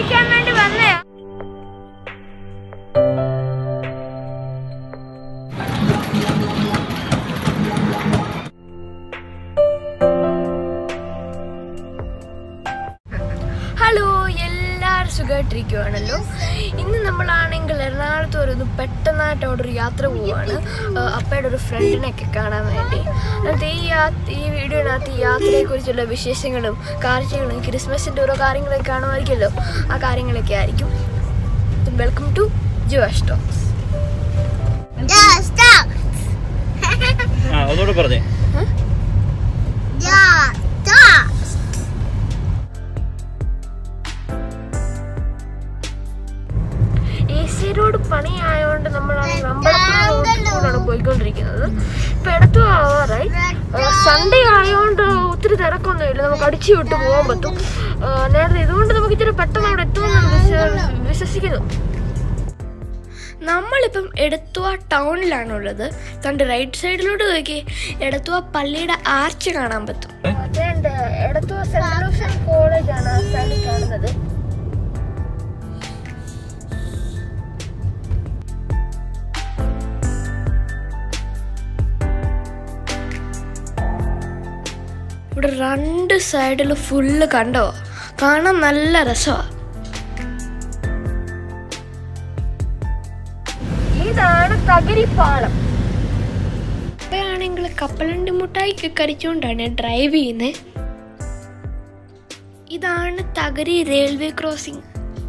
പിടിക്കാൻ വേണ്ടി വന്നയാ ഹലോ എല്ലാവരും സുഖമായിട്ടിരിക്കുവാണല്ലോ ഇന്ന് നമ്മളാണെങ്കിൽ എറണാകുളത്ത് വരുന്നു പെട്ടെന്നായിട്ട് അവിടെ ഒരു യാത്ര പോവാണ് ആഹ് അപ്പയുടെ ഒരു ഫ്രണ്ടിനെയൊക്കെ കാണാൻ വേണ്ടി എന്നിട്ട് ഈ യാ ഈ വീഡിയോനകത്ത് ഈ യാത്രയെക്കുറിച്ചുള്ള വിശേഷങ്ങളും കാഴ്ചകളും ക്രിസ്മസിൻ്റെ ഓരോ കാര്യങ്ങളൊക്കെ കാണുമായിരിക്കുമല്ലോ ആ കാര്യങ്ങളൊക്കെ ആയിരിക്കും വെൽക്കം ടു ജുവാ സ്റ്റോക്സ് Just stop. ആ ഒന്നുകൂടെ പറഞ്ഞേ Just stop. A C road പണിയായതുകൊണ്ട് നമ്മളാണെങ്കിൽ അമ്പലപ്പുഴ റോഡിലൂടെയാണ് പോയിക്കൊണ്ടിരിക്കുന്നത് ഇപ്പൊ ഇടത്തു ആവാറായി സൺഡേ ആയതുകൊണ്ട് ഒത്തിരി തിരക്കൊന്നുമില്ല നമുക്ക് അടിച്ചു വിട്ട് പോകാൻ പറ്റും ആ, നേരത്തെ ഇതുകൊണ്ട് നമുക്ക് ഇച്ചിരി പെട്ടെന്ന് അവിടെ എത്തുമെന്ന് വിശ്വ- വിശ്വസിക്കുന്നു നമ്മളിപ്പം എടത്തുവ ടൗണിലാണുള്ളത് കണ്ട് റൈറ്റ് സൈഡിലോട്ട് നോക്കി എടത്തുവ പള്ളിയുടെ ആർച്ച് കാണാൻ പറ്റും എടത്തുവ സെന്റ് ലൂഷ്യൻ കോളേജാണ് ആ സൈഡിൽ കാണുന്നത് ഇവിടെ രണ്ട് സൈഡിൽ ഫുള്ള് കണ്ടോ കാണാൻ നല്ല രസമാണ് ഇതാണ് തകരിപ്പാളം ഇപ്പോഴാണെങ്കിൽ കപ്പലണ്ടി മുട്ടായിക്ക് കരിച്ചുകൊണ്ടാണ് ഡ്രൈവ് ചെയ്യുന്നത് ഇതാണ് തകരി റെയിൽവേ ക്രോസിംഗ്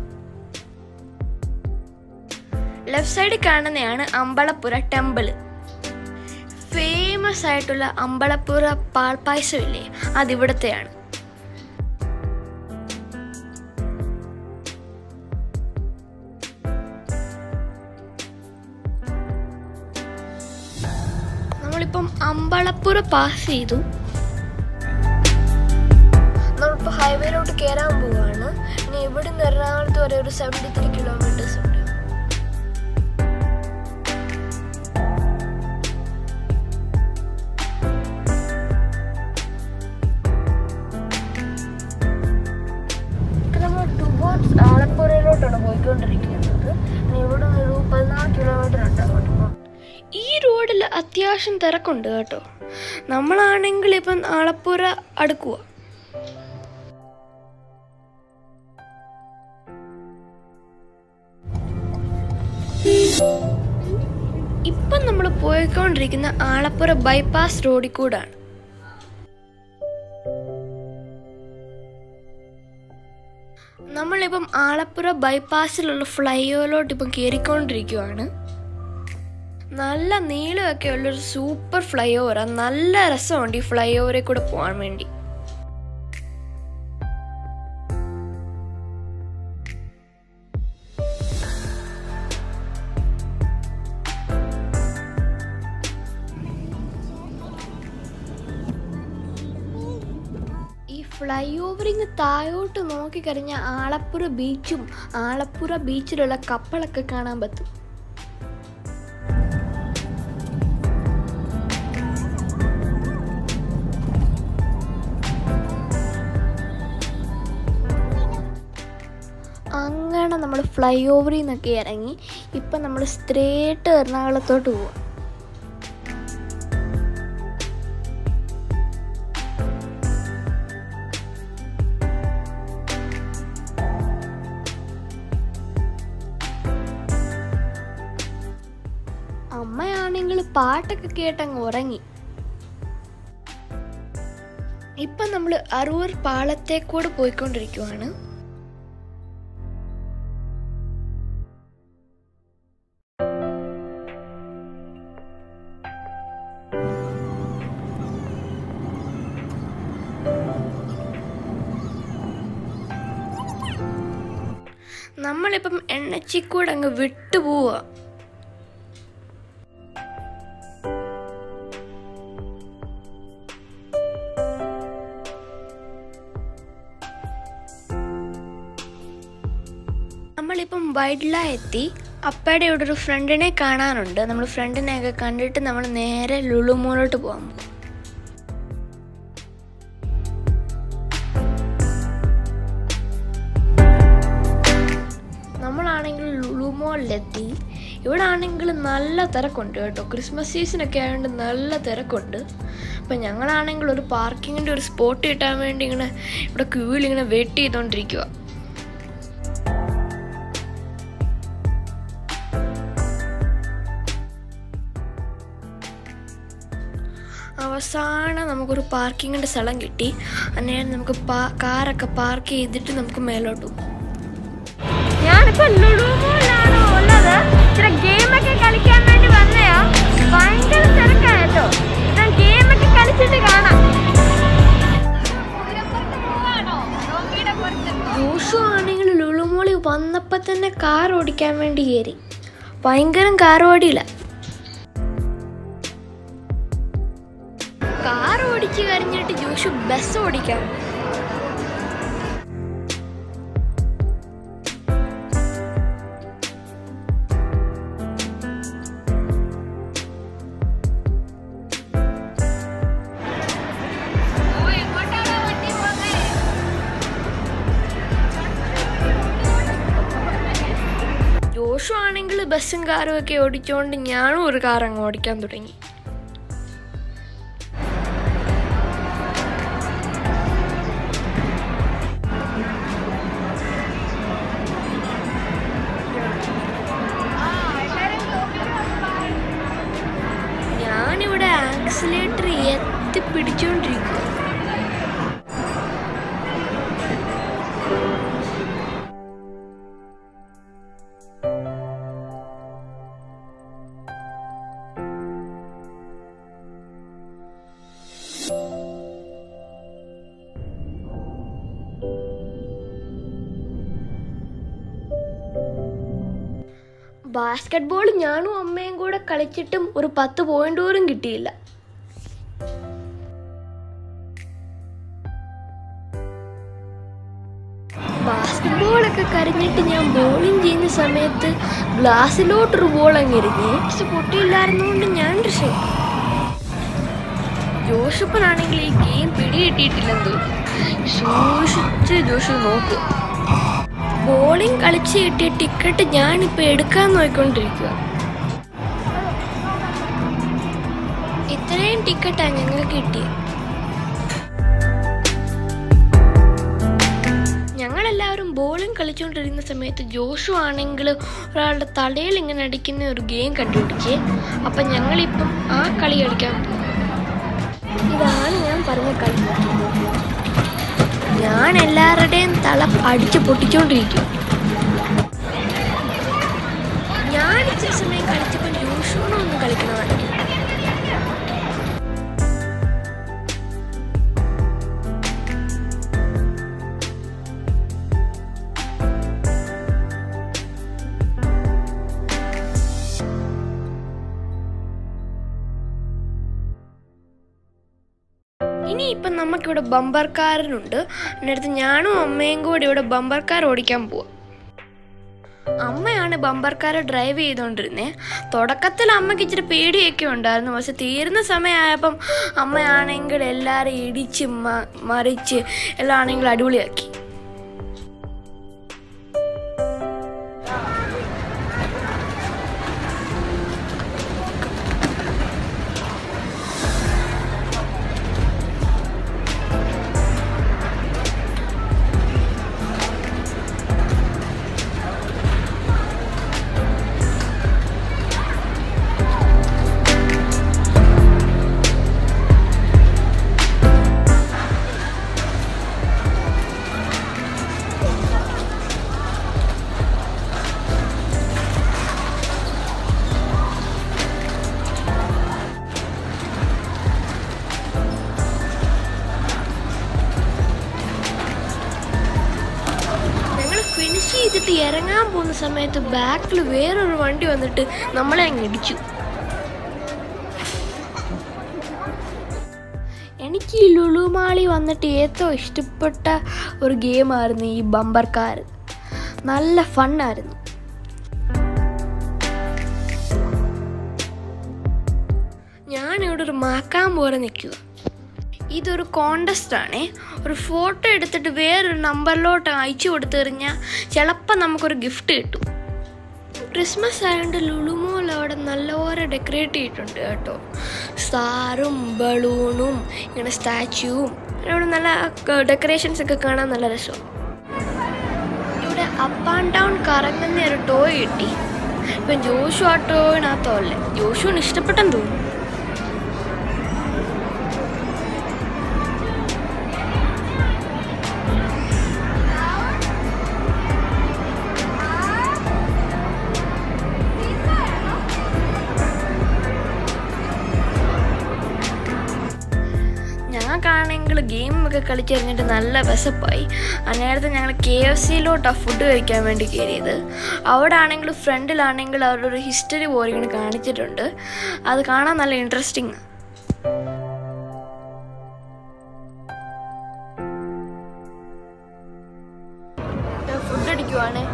ലെഫ്റ്റ് സൈഡിൽ കാണുന്നതാണ് അമ്പലപ്പുര ടെമ്പിള് ഫേമസ് ആയിട്ടുള്ള അമ്പലപ്പുര പാൽപ്പായസമില്ലേ അതിവിടത്തെയാണ് നമ്മളിപ്പം അമ്പലപ്പുര പാസ് ചെയ്തു നമ്മളിപ്പോൾ ഹൈവേയിലോട്ട് കയറാൻ പോവാണ് ഇനി ഇവിടെ നിന്ന് എറണാകുളത്ത് വരെ ഒരു സെവൻറ്റി ത്രീ കിലോമീറ്റേഴ്സ് ഉണ്ട് ഇപ്പൊ നമ്മൾ ടുബോർഡ്സ് ആലപ്പുഴയിലോട്ടാണ് പോയിക്കൊണ്ടിരിക്കുന്നത് ഇനി ഇവിടെ നിന്ന് ഒരു പതിനാല് കിലോമീറ്റർ ഉണ്ട് അങ്ങോട്ട് പോകാൻ. ഈ റോഡിൽ അത്യാവശ്യം തിരക്കുണ്ട് കേട്ടോ നമ്മളാണെങ്കിൽ ഇപ്പം ആലപ്പുഴ അടുക്കുക ഇപ്പം നമ്മൾ പോയിക്കൊണ്ടിരിക്കുന്ന ആലപ്പുഴ ബൈപ്പാസ് റോഡിൽ കൂടാണ് നമ്മളിപ്പം ആലപ്പുഴ ബൈപ്പാസിലുള്ള ഫ്ലൈ ഓവറിലോട്ട് ഇപ്പം കയറിക്കൊണ്ടിരിക്കുവാണ് നല്ല നീളമൊക്കെ ഉള്ളൊരു സൂപ്പർ ഫ്ലൈ ഓവറാണ് നല്ല രസമുണ്ട് ഈ ഫ്ലൈ ഓവറിൽ കൂടെ പോകാൻ വേണ്ടി ഈ ഫ്ലൈ ഓവറിങ് താഴോട്ട് നോക്കിക്കഴിഞ്ഞാൽ ആലപ്പുഴ ബീച്ചും ആലപ്പുഴ ബീച്ചിലുള്ള കപ്പലൊക്കെ കാണാൻ പറ്റും അങ്ങനെ നമ്മൾ ഫ്ലൈ ഓവറിൽ നിന്നൊക്കെ ഇറങ്ങി ഇപ്പം നമ്മൾ സ്ട്രേറ്റ് എറണാകുളത്തോട്ട് പോവാം അമ്മയാണെങ്കിൽ പാട്ടൊക്കെ കേട്ടങ്ങ് ഉറങ്ങി ഇപ്പം നമ്മൾ അറൂർ പാളത്തേക്കൂടെ പോയിക്കൊണ്ടിരിക്കുവാണ് നമ്മളിപ്പം എണ്ണച്ചിക്കൂടെ അങ്ങ് വിട്ടുപോവാ നമ്മളിപ്പം വൈഡ്ല എത്തി അപ്പയുടെ ഇവിടെ ഒരു ഫ്രണ്ടിനെ കാണാനുണ്ട് നമ്മൾ ഫ്രണ്ടിനെയൊക്കെ കണ്ടിട്ട് നമ്മൾ നേരെ ലുളുമോളോട്ട് പോകാൻ പോകും മോളിലെത്തി ഇവിടെ ആണെങ്കിൽ നല്ല തിരക്കുണ്ട് കേട്ടോ ക്രിസ്മസ് സീസണൊക്കെ ആയതുകൊണ്ട് നല്ല തിരക്കുണ്ട് അപ്പം ഞങ്ങളാണെങ്കിൽ ഒരു പാർക്കിങ്ങിൻ്റെ ഒരു സ്പോട്ട് കിട്ടാൻ വേണ്ടി ഇങ്ങനെ ഇവിടെ ക്യൂവിൽ ഇങ്ങനെ വെയിറ്റ് ചെയ്തുകൊണ്ടിരിക്കുക അവസാനം നമുക്കൊരു പാർക്കിങ്ങിൻ്റെ സ്ഥലം കിട്ടി അന്നേരം നമുക്ക് പാ- കാറൊക്കെ പാർക്ക് ചെയ്തിട്ട് നമുക്ക് മേലോട്ട് പോകും ഞാനിപ്പോ ലുഡുമോളിലാണോ ഉള്ളത് ഇത്ര ഗെയിമൊക്കെ കളിക്കാൻ വേണ്ടി വന്നയാ ഭയങ്കര തിരക്കാണ് കേട്ടോ ഞാൻ ഗെയിമൊക്കെ കളിച്ചിട്ട് കാണാം ജോഷു ആണെങ്കിൽ ലുളുമോളി വന്നപ്പോൾ തന്നെ കാർ ഓടിക്കാൻ വേണ്ടി കയറി ഭയങ്കരം കാർ ഓടിയില്ല കാർ ഓടിച്ച് കഴിഞ്ഞിട്ട് ജോഷു ബസ് ഓടിക്കാൻ പോയി. ജോഷു ആണെങ്കിൽ ബസ്സും കാറും ഒക്കെ ഓടിച്ചുകൊണ്ട് ഞാനും ഒരു കാർ അങ്ങ് ഓടിക്കാൻ തുടങ്ങി ഞാനിവിടെ ആക്സിലേറ്റർ എത്തി പിടിച്ചോണ്ടിരിക്കുക ബാസ്കറ്റ് ബോൾ ഞാനും അമ്മയും കൂടെ കളിച്ചിട്ടും ഒരു പത്ത് പോയിന്റ് പോലും കിട്ടിയില്ല ബാസ്കറ്റ് ബോളൊക്കെ കരഞ്ഞിട്ട് ഞാൻ ബോളിംഗ് ചെയ്യുന്ന സമയത്ത് ഗ്ലാസ്സിലോട്ടൊരു ബോൾ അങ്ങ് എറിഞ്ഞ് പക്ഷെ പൊട്ടിയില്ലായിരുന്നുകൊണ്ട് ഞാൻ രക്ഷപ്പെട്ടു ജോഷപ്പനാണെങ്കിൽ ഈ ഗെയിം പിടികിട്ടിയിട്ടില്ലെന്ന് തോന്നുന്നു സൂക്ഷിച്ച് ജോഷു നോക്കുക ബോളിംഗ് കളിച്ച് കിട്ടിയ ടിക്കറ്റ് ഞാനിപ്പോ എടുക്കാൻ നോക്കിക്കൊണ്ടിരിക്കുക ഇത്രയും ടിക്കറ്റാണ് ഞങ്ങൾക്ക് കിട്ടിയത് ഞങ്ങളെല്ലാവരും ബോളിംഗ് കളിച്ചുകൊണ്ടിരുന്ന സമയത്ത് ജോഷു ആണെങ്കിൽ ഒരാളുടെ തലയിൽ ഇങ്ങനെ അടിക്കുന്ന ഒരു ഗെയിം കണ്ടുപിടിച്ച് അപ്പം ഞങ്ങളിപ്പം ആ കളി കളിക്കാൻ പോകും ഇതാണ് ഞാൻ പറഞ്ഞ കളി ഞാൻ എല്ലാവരുടെയും തല അടിച്ച് പൊട്ടിച്ചോണ്ടിരിക്കും ഞാൻ ഇച്ചിരി സമയം കളിച്ചപ്പോൾ ജോഷുവിനൊന്നും കളിക്കണതാണ് ഇനി ഇപ്പം നമുക്കിവിടെ ബമ്പർക്കാരനുണ്ട് അതിനടുത്ത് ഞാനും അമ്മയും കൂടി ഇവിടെ ബമ്പർക്കാർ ഓടിക്കാൻ പോവാം അമ്മയാണ് ബമ്പർക്കാരെ ഡ്രൈവ് ചെയ്തുകൊണ്ടിരുന്നത് തുടക്കത്തിൽ അമ്മയ്ക്ക് ഇച്ചിരി പേടിയൊക്കെ ഉണ്ടായിരുന്നു പക്ഷെ തീരുന്ന സമയമായപ്പം അമ്മയാണെങ്കിൽ എല്ലാവരും ഇടിച്ച് മ- മറിച്ച് എല്ലാം ആണെങ്കിൽ അടിപൊളിയാക്കി ഞങ്ങൾ ഫിനിഷ് ചെയ്തിട്ട് ഇറങ്ങാൻ പോകുന്ന സമയത്ത് ബാക്കിൽ വേറൊരു വണ്ടി വന്നിട്ട് നമ്മളെ അങ്ങ് ഇടിച്ചു എനിക്ക് ഈ ലുളുമാളി വന്നിട്ട് ഏറ്റവും ഇഷ്ടപ്പെട്ട ഒരു ഗെയിമായിരുന്നു ഈ ബമ്പർ കാർ നല്ല ഫണ്ണായിരുന്നു ഞാനിവിടെ ഒരു മാക്കാൻ പോലെ നിൽക്കുക ഇതൊരു കോണ്ടസ്റ്റ് ആണേ ഒരു ഫോട്ടോ എടുത്തിട്ട് വേറൊരു നമ്പറിലോട്ട് അയച്ചു കൊടുത്തു കഴിഞ്ഞാൽ ചിലപ്പോൾ നമുക്കൊരു ഗിഫ്റ്റ് കിട്ടും ക്രിസ്മസ് ആയതുകൊണ്ട് ലുളുമോൾ അവിടെ നല്ലപോലെ ഡെക്കറേറ്റ് ചെയ്തിട്ടുണ്ട് കേട്ടോ സ്റ്റാറും ബലൂണും ഇങ്ങനെ സ്റ്റാച്യൂവും അവിടെ നല്ല ഡെക്കറേഷൻസ് ഒക്കെ കാണാൻ നല്ല രസമാണ് ഇവിടെ അപ്പ് ആൻഡ് ഡൗൺ കറങ്ങുന്ന ഒരു ടോയ് കിട്ടി ഇപ്പം ജോഷു ആ ടോയിനകത്തോ അല്ലേ ജോഷുവിന് ഇഷ്ടപ്പെട്ടെന്ന് തോന്നുന്നു ഞങ്ങൾക്കാണെങ്കിൽ ഗെയിമൊക്കെ കളിച്ചെറിഞ്ഞിട്ട് നല്ല വിശപ്പായി അന്നേരത്തെ ഞങ്ങൾ കെ എഫ് സിയിലോട്ടാണ് ഫുഡ് കഴിക്കാൻ വേണ്ടി കയറിയത് അവിടെ ആണെങ്കിൽ ഫ്രണ്ടിലാണെങ്കിൽ അവരുടെ ഒരു ഹിസ്റ്ററി പോലെ ഇങ്ങനെ കാണിച്ചിട്ടുണ്ട് അത് കാണാൻ നല്ല ഇൻട്രസ്റ്റിംഗ് ഫുഡ് അടിക്കുവാണ്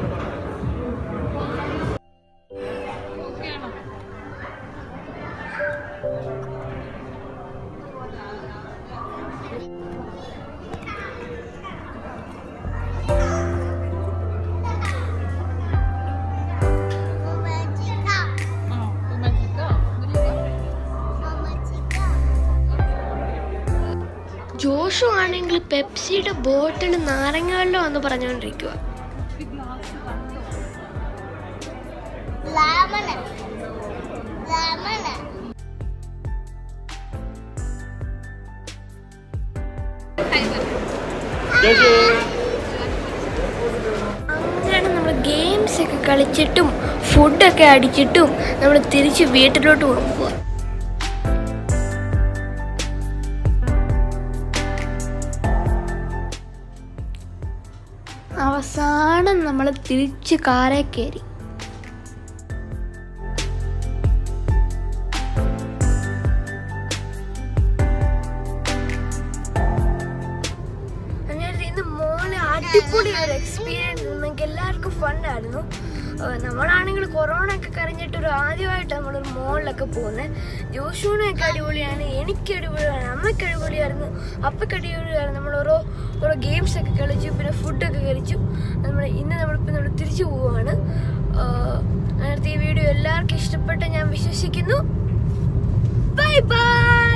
ജോഷു ആണെങ്കിൽ പെപ്സിയുടെ ബോട്ടിൽ നാരങ്ങ വെള്ളം എന്ന് പറഞ്ഞുകൊണ്ടിരിക്കുക ലെമണ് ലെമണ് അങ്ങനെയാണ് നമ്മൾ ഗെയിംസ് ഒക്കെ കളിച്ചിട്ടും ഫുഡൊക്കെ അടിച്ചിട്ടും നമ്മൾ തിരിച്ച് വീട്ടിലോട്ട് പോകുക അവസാനം നമ്മൾ തിരിച്ച് കാറേ കയറി അന്നേരം ഇന്ന് മോളെ അടിപൊളി ഒരു എക്സ്പീരിയൻസ് നമുക്ക് എല്ലാവർക്കും ഫണ്ടായിരുന്നു നമ്മളാണെങ്കിൽ കൊറോണ ഒക്കെ കഴിഞ്ഞിട്ട് ഒരു ആദ്യമായിട്ട് നമ്മളൊരു മോളിലൊക്കെ പോകുന്നത് ജോഷുവിനൊക്കെ അടിപൊളിയാണ് എനിക്ക് അടിപൊളിയാണ് അമ്മയ്ക്ക് അടിപൊളിയായിരുന്നു അപ്പയ്ക്ക് അടിപൊളിയായിരുന്നു നമ്മൾ ഓരോ ഓരോ ഗെയിംസ് ഒക്കെ കളിച്ചു പിന്നെ ഫുഡൊക്കെ കഴിച്ചു നമ്മൾ ഇന്ന് നമ്മളിപ്പോൾ നമ്മൾ തിരിച്ചു പോവുകയാണ് അങ്ങനത്തെ ഈ വീഡിയോ എല്ലാവർക്കും ഇഷ്ടപ്പെട്ട് ഞാൻ വിശ്വസിക്കുന്നു ബൈ ബൈ